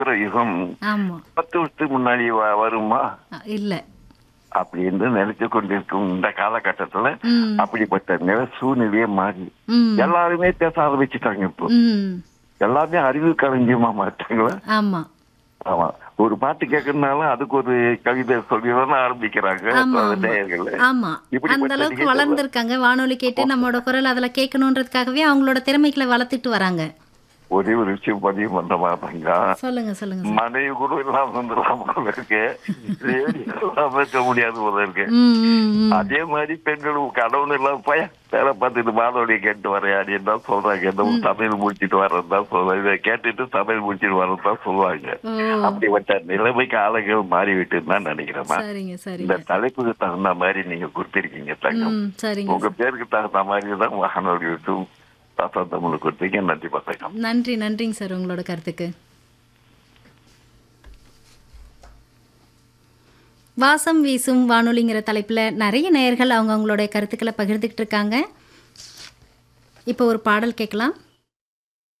யுகம் ஆமா பத்து வருஷத்துக்கு முன்னாடி வ- வருமா அ, இல்ல அப்படின்னு நினைச்சு கொண்டிருக்கும் இந்த காலகட்டத்துல ம் அப்படிப்பட்ட நில சூழ்நிலையே மாறி ம் எல்லாருமே பேச ஆரம்பிச்சுட்டாங்க இப்போ ம் எல்லாமே அறிவு களஞ்சியமா மாட்டாங்களா ஆமா ஆமா ஒரு பாட்டு கேட்கறதுனால அதுக்கு ஒரு கவிதை சொல்லிதான் ஆரம்பிக்கிறாங்க ஆமா, அந்த ஆமா. நேயர்களே. ஆமா இப்படிப்பட்ட அந்த அளவுக்கு நிகழ்வுகள் வளர்ந்துருக்காங்க வானொலி கேட்டு நம்மளோட குரல் அதுல கேட்கணுன்றதுக்காகவே அவங்களோட திறமைகளை வளர்த்துட்டு வராங்க ஒரே ஒரு விஷயம் பதிவு பண்ற மாட்டாங்க சொல்லுங்க சொல்லுங்க சார். மனைவி கூட இல்லாம வந்துடலாம் போல இருக்கு ரேடியோ இல்லாம இருக்க முடியாது போல இருக்கு ம் ம் ம் அதே மாதிரி பெண்கள் கணவன் இல்லாம பைய வேலை பார்த்துட்டு மாதவடியை கேட்டு வரேன் அப்படின்னு தான் சொல்றாங்க இந்த சமையல் முடிச்சிட்டு வர்றது தான் சொல்றாங்க இதை கேட்டுட்டு சமையல் முடிச்சிட்டு வர்றது தான் சொல்லுவாங்க ஓ அப்படிப்பட்ட நிலைமைக்கு ஆளுகள் மாறி விட்டுன்னு தான் நினைக்கிறேன் சரிங்க இந்த சரிங்க தலைப்புக்கு தகுந்த மாதிரி நீங்க கொடுத்திருக்கீங்க தங்கம் ம் சரிங்க உங்க பேருக்கு தகுந்த மாதிரி தான் வாகனம் விட்டு தாத்தா தமிழ் கொடுத்தீங்க நன்றி பத்தகம் நன்றி நன்றிங்க சார் உங்களோட கருத்துக்கு வாசம் வீசும் வானொலிங்கிற தலைப்பில் நிறைய நேயர்கள் அவங்க அவங்களுடைய கருத்துக்களை பகிர்ந்துக்கிட்டு இருக்காங்க இப்போ ஒரு பாடல் கேட்கலாம்